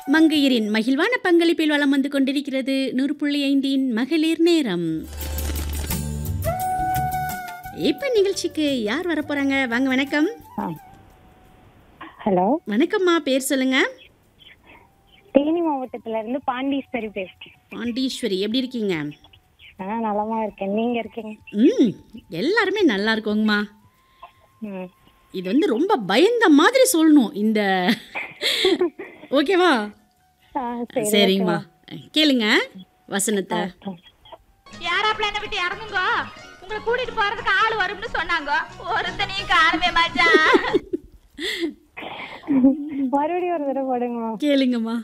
மங்கையரின் மகிழ்வான பங்களிப்பில் வலம் வந்து கொண்டிருக்கிறது நூறு புள்ளி ஐந்தின் மகளிர் நேரம் இப்ப நிகழ்ச்சிக்கு யார் வரப்போறாங்க வாங்க வணக்கம் ஹலோ வணக்கம்மா பேர் சொல்லுங்க தேனி மாவட்டத்துல இருந்து பாண்டீஸ்வரி பேசுறேன் பாண்டீஸ்வரி எப்படி இருக்கீங்க ஆ நலமா இருக்கேன் நீங்க இருக்கீங்க ம் எல்லாருமே நல்லா இருக்கோங்கம்மா ம் இது வந்து ரொம்ப பயந்த மாதிரி சொல்லணும் இந்த ஓகேவா ஆ சரி சரிங்கம்மா கேளுங்க வசனத்தை யாராப்ல என்ன விட்டு இறங்குங்க உங்களை கூட்டிட்டு போறதுக்கு ஆள் வரும்னு சொன்னாங்க ஒருத்தனையும் காணுமே மச்சான் மறுபடியும் ஒரு தடவை போடுங்க கேளுங்கம்மா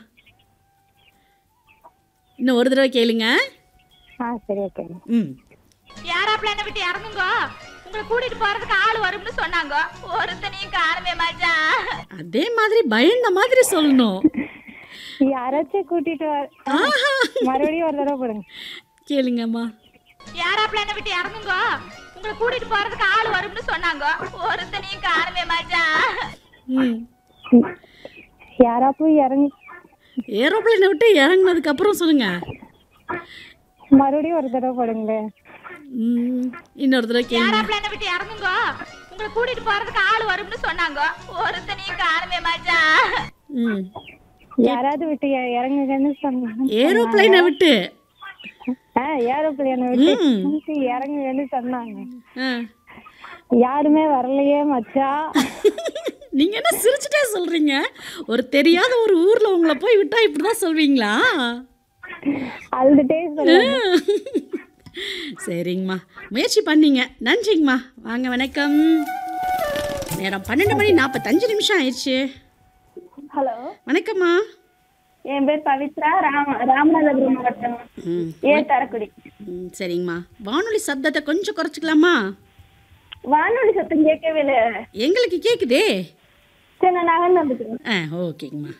இன்னும் ஒரு தடவை கேளுங்க ஆ சரி ஓகேங்க ம் யாராப்ல என்ன விட்டு இறங்குங்க உங்களை கூட்டிட்டு போறதுக்கு ஆள் வரும்னு சொன்னாங்க ஒருத்தனையும் காணுமே மச்சான் அதே மாதிரி பயந்த மாதிரி சொல்லணும் யாராச்சும் கூட்டிட்டு வர மறுபடியும் ஒரு தடவை போடுங்க கேளுங்கம்மா யாராப்ல என்ன விட்டு இறங்குங்க உங்களை கூட்டிட்டு போறதுக்கு ஆள் வரும்னு சொன்னாங்க ஒருத்தனையும் காணுமே மச்சான் ம் யாராப்பும் இறங்கி ஏரோப்ளேனை விட்டு இறங்குனதுக்கு அப்புறம் சொல்லுங்க மறுபடியும் ஒரு தடவை போடுங்க ம் இன்னொரு தடவை கேளுங்க யாராப்ல என்ன விட்டு இறங்குங்க உங்களை கூட்டிட்டு போறதுக்கு ஆள் வரும்னு சொன்னாங்க ஒருத்தனையும் காணுமே மச்சான் ம் யாராவது விட்டு இ- இறங்குங்கன்னு சொன்னாங்க ஏரோப்ளேனை விட்டு ஆ ஏரோப்ளேனை விட்டு ம். இறங்குங்கன்னு சொன்னாங்க ஆ. யாருமே வரலையே மச்சான் நீங்க என்ன சிரிச்சுட்டே சொல்றீங்க ஒரு தெரியாத ஒரு ஊர்ல உங்களை போய் விட்டா இப்படிதான் சொல்வீங்களா அழுதுட்டே சொல்ல சரிங்கம்மா முயற்சி பண்ணீங்க நன்றிங்கம்மா வாங்க வணக்கம் நேரம் பன்னெண்டு மணி நாற்பத்தஞ்சு நிமிஷம் ஆயிடுச்சு ஹலோ வணக்கம்மா என் பேர் பவித்ரா ராம ராமநாதபுரம் மாவட்டம் ம் ஏ தரக்குடி ம், சரிங்கம்மா வானொலி சப்தத்தை கொஞ்சம் குறைச்சிக்கலாமா வானொலி சத்தம் கேட்கவே இல்லை எங்களுக்கு கேக்குதே சரி நான் நகர்ந்து வந்துக்கிறேன் ஆ ஓகேங்கம்மா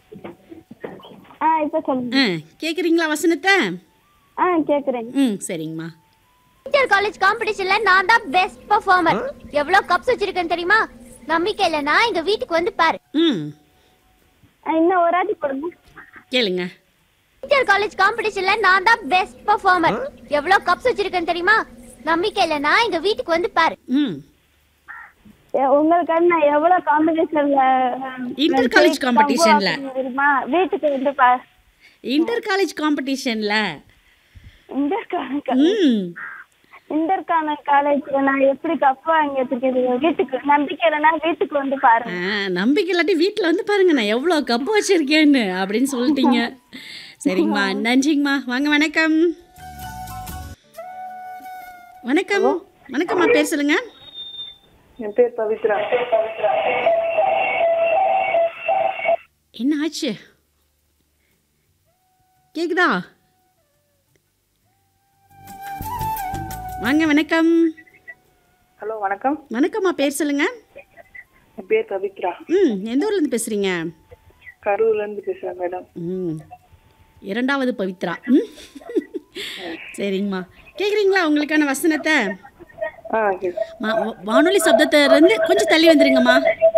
ஆ இப்போ சொல்லுங்க ஆ கேட்குறீங்களா வசனத்தை ஆ கேட்குறேன் ம் சரிங்கம்மா இன்டர் காலேஜ் காம்படிஷன்ல நான் தான் பெஸ்ட் பெர்ஃபார்மர் எவ்வளவு கப்ஸ் வச்சிருக்கேன் தெரியுமா நம்பிக்கை இல்லைனா எங்க வீட்டுக்கு வந்து பாரு ம் இன்னும் ஒரு ஆட்டி போடுங்க கேளுங்க இன்டர் காலேஜ் காம்படிஷன்ல நான் தான் பெஸ்ட் பெர்ஃபார்மர் எவ்வளவு கப்ஸ் வச்சிருக்கேன் தெரியுமா நம்பிக்கை இல்லைனா எங்க வீட்டுக்கு வந்து பாரு ம் எ- உங்களுக்காக நான் எவ்வளவு காம்படிஷன்ல இன்டர் காலேஜ் காம்படிஷன்ல தெரியுமா வீட்டுக்கு வந்து பா இன்டர் காலேஜ் காம்படிஷன்ல இன்டர் ம் இன்டர்கான காலேஜ்ல நான் எப்படி கப் வாங்கி வச்சிருக்கேன் வீட்டுக்கு நம்பிக்கை இல்லைன்னா வீட்டுக்கு வந்து பாருங்க ஆ, நம்பிக்கை இல்லாட்டி வீட்டில் வந்து பாருங்க நான் எவ்வளோ கப்பு வச்சிருக்கேன்னு அப்படின்னு சொல்லிட்டீங்க சரிங்கம்மா நன்றிங்கம்மா வாங்க வணக்கம் வணக்கம் வணக்கம்மா பேர் சொல்லுங்க என் பேர் பவித்ரா என்ன ஆச்சு கேக்குதா வாங்க வணக்கம் ஹலோ வணக்கம் வணக்கம்மா பேர் சொல்லுங்க என் பேர் பவித்ரா ம் எந்த ஊர்லேருந்து பேசுகிறீங்க கரூர்ல இருந்து பேசுறேன் மேடம் ம் இரண்டாவது பவித்ரா ம் சரிங்கம்மா கேட்குறீங்களா உங்களுக்கான வசனத்தை ஆ சரி மா- வா- வானொலி சப்தத்தை இருந்து கொஞ்சம் தள்ளி வந்துருங்கம்மா